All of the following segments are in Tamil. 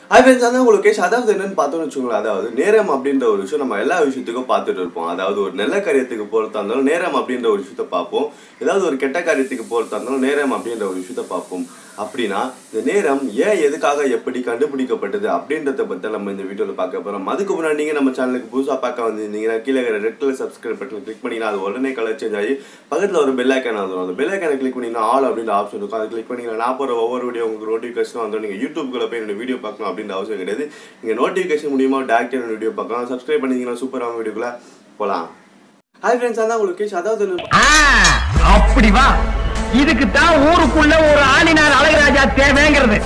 ஹாய் ஃப்ரெண்ட்ஸ் அதான் உங்களுக்கு கேஷ் அதாவது என்னன்னு பார்த்தோம்னு வச்சுக்கோங்களேன் அதாவது நேரம் அப்படின்ற ஒரு விஷயம் நம்ம எல்லா விஷயத்துக்கும் பார்த்துட்டு இருப்போம் அதாவது ஒரு நல்ல காரியத்துக்கு போகிறதா இருந்தாலும் நேரம் அப்படின்ற ஒரு விஷயத்த பார்ப்போம் ஏதாவது ஒரு கெட்ட காரியத்துக்கு போகிறதா இருந்தாலும் நேரம் அப்படின்ற ஒரு விஷயத்த பார்ப்போம் அப்படின்னா இந்த நேரம் ஏன் எதுக்காக எப்படி கண்டுபிடிக்கப்பட்டது அப்படின்றத பற்றி நம்ம இந்த வீடியோவில் பார்க்க போகிறோம் அதுக்கு முன்னாடி நீங்கள் நம்ம சேனலுக்கு புதுசாக பார்க்க வந்திருந்தீங்கன்னா கீழே இருக்கிற red colour subscribe button click பண்ணிங்கன்னா அது உடனே கலர் சேஞ்ச் ஆகி பக்கத்தில் ஒரு பெல் ஐக்கான் வந்துடும் அந்த பெல் ஐக்கானை கிளிக் பண்ணிங்கன்னா ஆல் அப்படின்ற ஆப்ஷன் இருக்கும் அதை கிளிக் பண்ணிங்கன்னா நான் போகிற ஒவ்வொரு வீடியோ உங்களுக்கு நோட்டிஃபிகேஷன் வந்துடும் நீங்கள் யூடியூப்குள்ளே போய் என்னோட வீடியோ பார்க்கணும் அப்படின்ற அவசியம் கிடையாது நீங்கள் நோட்டிஃபிகேஷன் மூலியமா டேரக்டாக என்னோட வீடியோ பார்க்கலாம் சப்ஸ்கிரைப் பண்ணிங்கன்னா சூப்பரான வீடியோக்குள்ளே போகலாம் ஹாய் ஃப்ரெண்ட்ஸ் அதான் உங்களுக்கு கேஷ் அதாவது என்ன- ஆ, அப்படி வா இதுக்கு தான் ஊருக்குள்ள ஒரு ஆளினார் அழகராஜா தேவைங்கிறது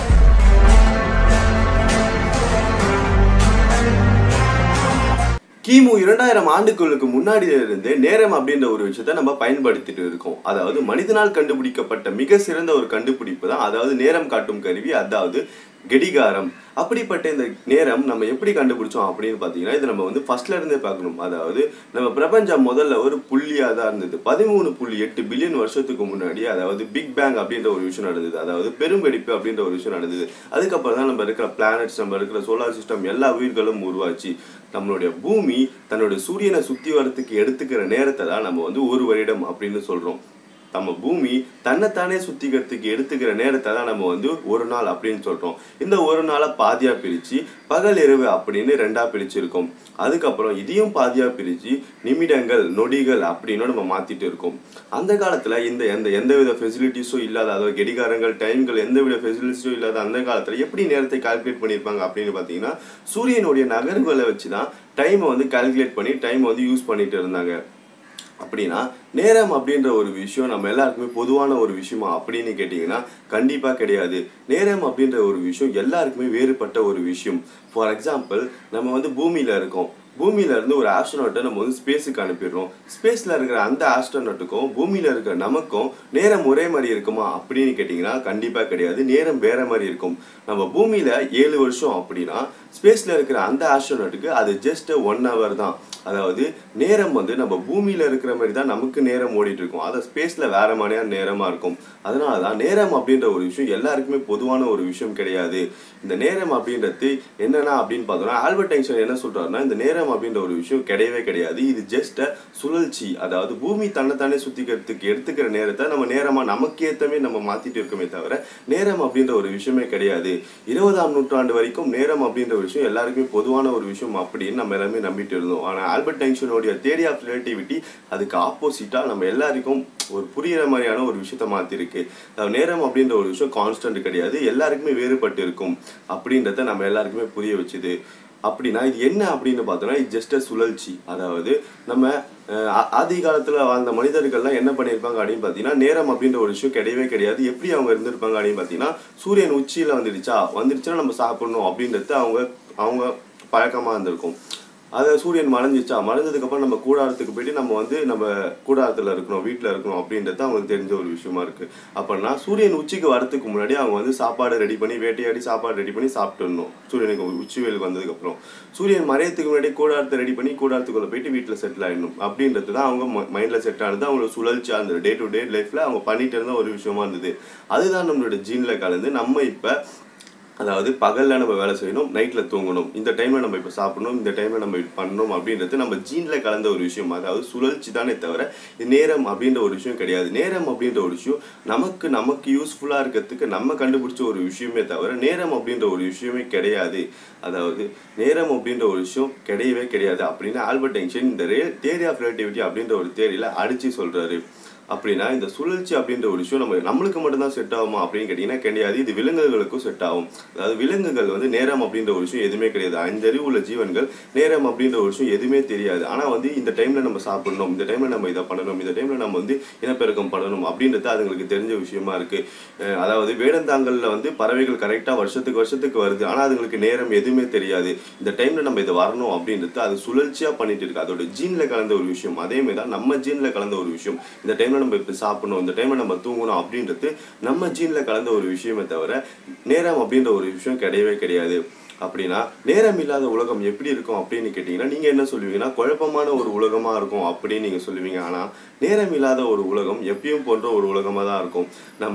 கிமு இரண்டாயிரம் ஆண்டுகளுக்கு முன்னாடியில இருந்தே நேரம் அப்படின்ற ஒரு விஷயத்தை நம்ம பயன்படுத்திட்டு இருக்கோம் அதாவது மனிதனால் கண்டுபிடிக்கப்பட்ட மிக சிறந்த ஒரு கண்டுபிடிப்பு தான் அதாவது நேரம் காட்டும் கருவி அதாவது கடிகாரம் அப்படிப்பட்ட இந்த நேரம் நம்ம எப்படி கண்டுபிடிச்சோம் அப்படின்னு பார்த்தீங்கன்னா இது நம்ம வந்து ஃபர்ஸ்ட்ல இருந்தே பார்க்கணும் அதாவது நம்ம பிரபஞ்சம் முதல்ல ஒரு புள்ளியாக தான் இருந்தது பதிமூணு புள்ளி எட்டு பில்லியன் வருஷத்துக்கு முன்னாடி அதாவது பிக் பேங் அப்படின்ற ஒரு விஷயம் நடந்தது அதாவது பெரும்பெடிப்பு அப்படின்ற ஒரு விஷயம் நடந்தது அதுக்கப்புறம் தான் நம்ம இருக்கிற பிளானட்ஸ் நம்ம இருக்கிற சோலார் சிஸ்டம் எல்லா உயிர்களும் உருவாச்சு நம்மளுடைய பூமி தன்னுடைய சூரியனை சுத்தி வரத்துக்கு எடுத்துக்கிற நேரத்தை தான் நம்ம வந்து ஒரு வருடம் அப்படின்னு சொல்றோம் நம்ம பூமி தன்னைத்தானே சுத்திக்கிறதுக்கு எடுத்துக்கிற நேரத்தை தான் நம்ம வந்து ஒரு நாள் அப்படின்னு சொல்றோம் இந்த ஒரு நாளை பாதியா பிரிச்சு பகல் இரவு அப்படின்னு ரெண்டா பிரிச்சிருக்கோம் அதுக்கப்புறம் இதையும் பாதியா பிரிச்சு நிமிடங்கள் நொடிகள் அப்படின்னு நம்ம மாத்திட்டு இருக்கோம் அந்த காலத்துல இந்த எந்த எந்தவித ஃபெசிலிட்டிஸும் இல்லாத அதாவது கடிகாரங்கள் டைம்கள் எந்தவித ஃபெசிலிட்டிஸும் இல்லாத அந்த காலத்துல எப்படி நேரத்தை கால்குலேட் பண்ணியிருப்பாங்க அப்படின்னு பார்த்தீங்கன்னா சூரியனுடைய நகர்வுகளை வச்சு தான் டைமை வந்து கால்குலேட் பண்ணி டைமை வந்து யூஸ் பண்ணிட்டு இருந்தாங்க அப்படின்னா நேரம் அப்படின்ற ஒரு விஷயம் நம்ம எல்லாருக்குமே பொதுவான ஒரு விஷயமா அப்படின்னு கேட்டிங்கன்னா கண்டிப்பாக கிடையாது நேரம் அப்படின்ற ஒரு விஷயம் எல்லாருக்குமே வேறுபட்ட ஒரு விஷயம் ஃபார் எக்ஸாம்பிள் நம்ம வந்து பூமியில் இருக்கோம் பூமியில இருந்து ஒரு ஆஸ்ட்ரோனட்டை நம்ம வந்து ஸ்பேஸுக்கு அனுப்பிடுறோம் ஸ்பேஸ்ல இருக்கிற அந்த ஆஸ்ட்ரோனட்டுக்கும் பூமியில இருக்கிற நமக்கும் நேரம் ஒரே மாதிரி இருக்குமா அப்படின்னு கேட்டிங்கன்னா கண்டிப்பா கிடையாது நேரம் வேற மாதிரி இருக்கும் நம்ம பூமியில ஏழு வருஷம் அப்படின்னா ஸ்பேஸ்ல இருக்கிற அந்த ஆஸ்ட்ரோனட்டுக்கு அது ஜஸ்ட் ஒன் ஹவர் தான் அதாவது நேரம் வந்து நம்ம பூமியில இருக்கிற மாதிரி தான் நமக்கு நேரம் ஓடிட்டு இருக்கும் அதை ஸ்பேஸ்ல வேற மாதிரியான நேரமா இருக்கும் அதனால தான் நேரம் அப்படின்ற ஒரு விஷயம் எல்லாருக்குமே பொதுவான ஒரு விஷயம் கிடையாது இந்த நேரம் அப்படின்றது என்னன்னா அப்படின்னு பார்த்தோம்னா ஆல்பர்ட் ஐன்ஸ்டைன் என்ன சொல்றாருன்னா இந்த நேரம் அப்படின்ற ஒரு விஷயம் கிடையவே கிடையாது இது ஜஸ்ட் சுழற்சி அதாவது பூமி தன்னைத்தானே சுத்திக்கிறதுக்கு எடுத்துக்கிற நேரத்தை நம்ம நேரமா நமக்கு ஏத்தமே நம்ம மாத்திட்டு இருக்கோமே தவிர நேரம் அப்படின்ற ஒரு விஷயமே கிடையாது இருபதாம் நூற்றாண்டு வரைக்கும் நேரம் அப்படின்ற ஒரு விஷயம் எல்லாருக்குமே பொதுவான ஒரு விஷயம் அப்படின்னு நம்ம எல்லாமே நம்பிட்டு இருந்தோம் ஆனா ஆல்பர்ட் ஐன்ஸ்டைனோடைய தேரி ஆஃப் ரிலேட்டிவிட்டி அதுக்கு ஆப்போசிட்டா நம்ம எல்லாருக்கும் ஒரு புரியுற மாதிரியான ஒரு விஷயத்த மாத்திருக்கு அதாவது நேரம் அப்படின்ற ஒரு விஷயம் கான்ஸ்டன்ட் கிடையாது எல்லாருக்குமே வேறுபட்டு இருக்கும் அப்படின்றத நம்ம எல்லாருக்குமே புரிய வச்சுது அப்படின்னா இது என்ன அப்படின்னு பார்த்தோம்னா இது ஜஸ்ட் சுழற்சி அதாவது நம்ம அஹ், ஆ- ஆதி காலத்துல வாழ்ந்த மனிதர்கள்லாம் என்ன பண்ணியிருப்பாங்க அப்படின்னு பார்த்தீங்கன்னா நேரம் அப்படின்ற ஒரு விஷயம் கிடையவே கிடையாது எப்படி அவங்க இருந்திருப்பாங்க அப்படின்னு பார்த்தீங்கன்னா சூரியன் உச்சியில வந்துடுச்சா வந்துடுச்சுன்னா நம்ம சாப்பிடணும் அப்படின்றது அவங்க அவங்க பழக்கமா இருந்திருக்கும் அது சூரியன் மறைஞ்சிச்சா மறைஞ்சதுக்கப்புறம் நம்ம கூடாரத்துக்கு போயிட்டு நம்ம வந்து நம்ம கூடாரத்தில் இருக்கணும் வீட்டில் இருக்கணும் அப்படின்றது அவங்களுக்கு தெரிஞ்ச ஒரு விஷயமா இருக்கு அப்படின்னா சூரியன் உச்சிக்கு வரதுக்கு முன்னாடி அவங்க வந்து சாப்பாடு ரெடி பண்ணி வேட்டையாடி சாப்பாடு ரெடி பண்ணி சாப்பிட்டுடணும் சூரியனுக்கு உச்சி வெயிலுக்கு வந்ததுக்கப்புறம் சூரியன் மறையத்துக்கு முன்னாடி கூடாரத்தை ரெடி பண்ணி கூடாரத்துக்குள்ள போயிட்டு வீட்டில் செட்டில் ஆயிடணும் அப்படின்றது தான் அவங்க மைண்டில் செட் ஆனது அவங்களோட சுழற்சியாக இருந்தது டே டு டே லைஃப்பில் அவங்க பண்ணிட்டு இருந்த ஒரு விஷயமா இருந்தது அதுதான் நம்மளோட ஜீனில் கலந்து நம்ம இப்போ அதாவது பகலில் நம்ம வேலை செய்யணும் நைட்டில் தூங்கணும் இந்த டைமில் நம்ம இப்போ சாப்பிடணும் இந்த டைமில் நம்ம இது பண்ணணும் அப்படின்றது நம்ம ஜீனில் கலந்த ஒரு விஷயம் அதாவது சுழற்சி தானே தவிர இது நேரம் அப்படின்ற ஒரு விஷயம் கிடையாது நேரம் அப்படின்ற ஒரு விஷயம் நமக்கு நமக்கு யூஸ்ஃபுல்லாக இருக்கிறதுக்கு நம்ம கண்டுபிடிச்ச ஒரு விஷயமே தவிர நேரம் அப்படின்ற ஒரு விஷயமே கிடையாது அதாவது நேரம் அப்படின்ற ஒரு விஷயம் கிடையவே கிடையாது அப்படின்னு ஆல்பர்ட் ஐன்ஸ்டைன் இந்த ரே தேரி ஆஃப் ரிலேட்டிவிட்டி அப்படின்ற ஒரு தேரியில் அடிச்சு சொல்கிறாரு அப்படின்னா இந்த சுழற்சி அப்படின்ற ஒரு விஷயம் நம்ம நம்மளுக்கு மட்டும்தான் செட் ஆகுமா அப்படின்னு கேட்டிங்கன்னா கிடையாது இது விலங்குகளுக்கும் செட் ஆகும் அதாவது விலங்குகள் வந்து நேரம் அப்படின்ற ஒரு விஷயம் எதுவுமே கிடையாது ஐந்தறிவு உள்ள ஜீவன்கள் நேரம் அப்படின்ற ஒரு விஷயம் எதுவுமே தெரியாது ஆனால் வந்து இந்த டைமில் நம்ம சாப்பிடணும் இந்த டைமில் நம்ம இதை பண்ணணும் இந்த டைமில் நம்ம வந்து இனப்பெருக்கம் பண்ணணும் அப்படின்றது அதுங்களுக்கு தெரிஞ்ச விஷயமா இருக்கு அஹ் அதாவது வேடந்தாங்கல்ல வந்து பறவைகள் கரெக்டாக வருஷத்துக்கு வருஷத்துக்கு வருது ஆனால் அதுங்களுக்கு நேரம் எதுவுமே தெரியாது இந்த டைமில் நம்ம இது வரணும் அப்படின்றது அது சுழற்சியாக பண்ணிட்டு இருக்கு அதோட ஜீனில் கலந்த ஒரு விஷயம் அதே மாதிரி தான் நம்ம ஜீனில் கலந்த ஒரு விஷயம் இந்த டைமில் நம்ம இப்படி சாப்பிடணும் இந்த டைமில் நம்ம தூங்கணும் அப்படின்றது நம்ம ஜீனில் கலந்த ஒரு விஷயமே தவிர நேரம் அப்படின்ற ஒரு விஷயம் கிடையவே கிடையாது அப்படின்னா நேரம் இல்லாத உலகம் எப்படி இருக்கும் அப்படின்னு கேட்டிங்கன்னா நீங்கள் என்ன சொல்லுவீங்கன்னா குழப்பமான ஒரு உலகமாக இருக்கும் அப்படின்னு நீங்கள் சொல்லுவீங்க ஆனால் நேரம் இல்லாத ஒரு உலகம் எப்பயும் போன்ற ஒரு உலகமாக தான் இருக்கும் நம்ம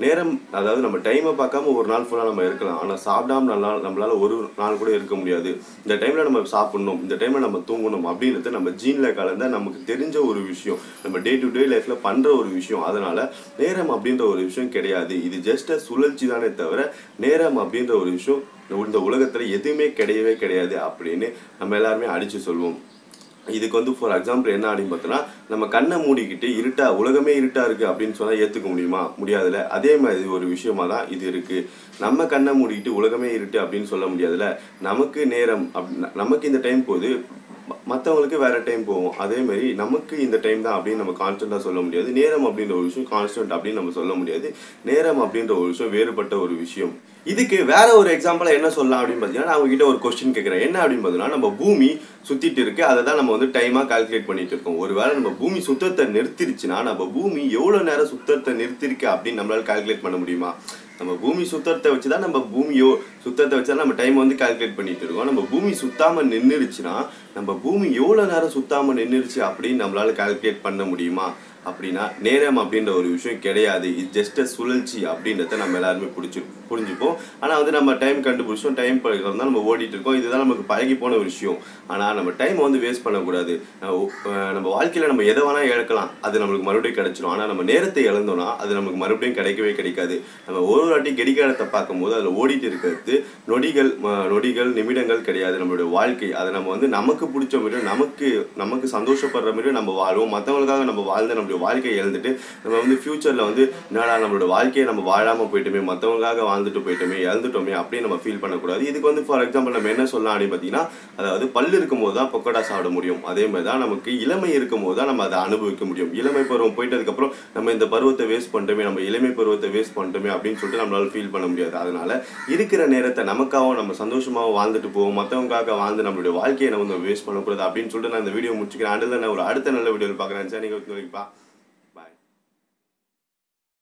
நேரம் அதாவது நம்ம டைமை பார்க்காம ஒரு நாள் ஃபுல்லாக நம்ம இருக்கலாம் ஆனால் சாப்பிடாம நல்லா நம்மளால ஒரு நாள் கூட இருக்க முடியாது இந்த டைமில் நம்ம சாப்பிடணும் இந்த டைமில் நம்ம தூங்கணும் அப்படின்றது நம்ம ஜீனில் கலந்த நமக்கு தெரிஞ்ச ஒரு விஷயம் நம்ம டே டு டே லைஃப்பில் பண்ணுற ஒரு விஷயம் அதனால நேரம் அப்படின்ற ஒரு விஷயம் கிடையாது இது ஜஸ்ட் சுழற்சி தானே தவிர நேரம் அப்படின்ற ஒரு விஷயம் இந்த உலகத்தில் எதுவுமே கிடையவே கிடையாது அப்படின்னு நம்ம எல்லாருமே அடித்து சொல்லுவோம் இதுக்கு வந்து ஃபார் எக்ஸாம்பிள் என்ன அப்படின்னு பார்த்தோன்னா நம்ம கண்ணை மூடிக்கிட்டு இருட்டா உலகமே இருட்டா இருக்கு அப்படின்னு சொன்னா ஏத்துக்க முடியுமா முடியாதுல்ல அதே மாதிரி ஒரு விஷயமா தான் இது இருக்கு நம்ம கண்ணை மூடிக்கிட்டு உலகமே இருட்டு அப்படின்னு சொல்ல முடியாதுல்ல நமக்கு நேரம் அப் நமக்கு இந்த டைம் போகுது மற்றவங்களுக்கு வேற டைம் போகும் அதே மாதிரி நமக்கு இந்த டைம் தான் அப்படின்னு நம்ம கான்ஸ்டன்டாக சொல்ல முடியாது நேரம் அப்படின்ற ஒரு விஷயம் கான்ஸ்டன்ட் அப்படின்னு நம்ம சொல்ல முடியாது நேரம் அப்படின்ற ஒரு விஷயம் வேறுபட்ட ஒரு விஷயம் இதுக்கு வேற ஒரு எக்ஸாம்பிளா என்ன சொல்லலாம் அப்படின்னு பார்த்தீங்கன்னா நான் உங்ககிட்ட ஒரு கொஸ்டின் கேட்குறேன் என்ன அப்படின்னு பார்த்தீங்கன்னா நம்ம பூமி சுத்திட்டு இருக்கு அதை தான் நம்ம வந்து டைமாக கால்குலேட் பண்ணிட்டு இருக்கோம் ஒருவேளை நம்ம பூமி சுத்தத்தை நிறுத்திருச்சுன்னா நம்ம பூமி எவ்வளோ நேரம் சுத்தத்தை நிறுத்திருக்கு அப்படின்னு நம்மளால கால்குலேட் பண்ண முடியுமா நம்ம பூமி சுத்தத்தை வச்சு தான் நம்ம பூமியோ சுத்தத்தை வச்சு தான் நம்ம டைம் வந்து கால்குலேட் பண்ணிட்டு இருக்கோம் நம்ம பூமி சுத்தாம நின்றுடுச்சுன்னா நம்ம பூமி எவ்வளோ நேரம் சுத்தாம நின்றுடுச்சு அப்படின்னு நம்மளால கால்குலேட் பண்ண முடியுமா அப்படின்னா நேரம் அப்படின்ற ஒரு விஷயம் கிடையாது இது ஜஸ்ட் சுழற்சி அப்படின்றத நம்ம எல்லாருமே பிடிச்சி புரிஞ்சுப்போம் ஆனால் வந்து நம்ம டைம் கண்டுபிடிச்சோம் டைம் பழகிறோம் தான் நம்ம ஓடிட்டு இருக்கோம் இதுதான் நமக்கு பழகி போன ஒரு விஷயம் ஆனால் நம்ம டைம் வந்து வேஸ்ட் பண்ணக்கூடாது அஹ் நம்ம வாழ்க்கையில் நம்ம எதை வேணால் இழக்கலாம் அது நம்மளுக்கு மறுபடியும் கிடைச்சிடும் ஆனால் நம்ம நேரத்தை இழந்தோம்னா அது நமக்கு மறுபடியும் கிடைக்கவே கிடைக்காது நம்ம ஒரு வாட்டி கடிகாரத்தை பார்க்கும்போது அதில் ஓடிட்டு இருக்கிறது நொடிகள் ம- நொடிகள் நிமிடங்கள் கிடையாது நம்மளுடைய வாழ்க்கை அதை நம்ம வந்து நமக்கு பிடிச்ச மாதிரியும் நமக்கு நமக்கு சந்தோஷப்படுற மாதிரியும் நம்ம வாழ்வோம் மற்றவங்களுக்காக நம்ம வாழ்ந்த நம்மளுடைய வாழ்க்கையை இழந்துட்டு நம்ம வந்து ஃப்யூச்சரில் வந்து என்னடா நம்மளோட வாழ்க்கையை நம்ம வாழாமல் போயிட்டோமே மற்றவங்களுக்காக வாழ்ந்துட்டு போயிட்டோமே இழந்துட்டோமே அப்படின்னு நம்ம ஃபீல் பண்ணக்கூடாது இதுக்கு வந்து ஃபார் எக்ஸாம்பிள் நம்ம என்ன சொல்லலாம் அப்படின்னு பார்த்தீங்கன்னா அதாவது பல்லு இருக்கும்போது தான் பொக்கோடா சாப்பிட முடியும் அதே மாதிரி தான் நமக்கு இளமை இருக்கும்போது தான் நம்ம அதை அனுபவிக்க முடியும் இளமை பருவம் போயிட்டதுக்கப்புறம் நம்ம இந்த பருவத்தை வேஸ்ட் பண்ணிட்டோமே நம்ம இளமை பருவத்தை வேஸ்ட் பண்ணிட்டோமே அப்படின்னு சொல்லிட்டு நம்மளால ஃபீல் பண்ண முடியாது அதனால இருக்கிற நேரத்தை நமக்காகவும் நம்ம சந்தோஷமாகவும் வாழ்ந்துட்டு போவோம் மற்றவங்களுக்காக வாழ்ந்து நம்மளுடைய வாழ்க்கையை நம்ம வந்து வேஸ்ட் பண்ணக்கூடாது அப்படின்னு சொல்லிட்டு நான் இந்த வீடியோ முடிச்சுக்கிறேன் அதில் நான் ஒரு அடுத்த நல்ல வீடியோவில் பார்க்குறேன் சார் நீங்கள்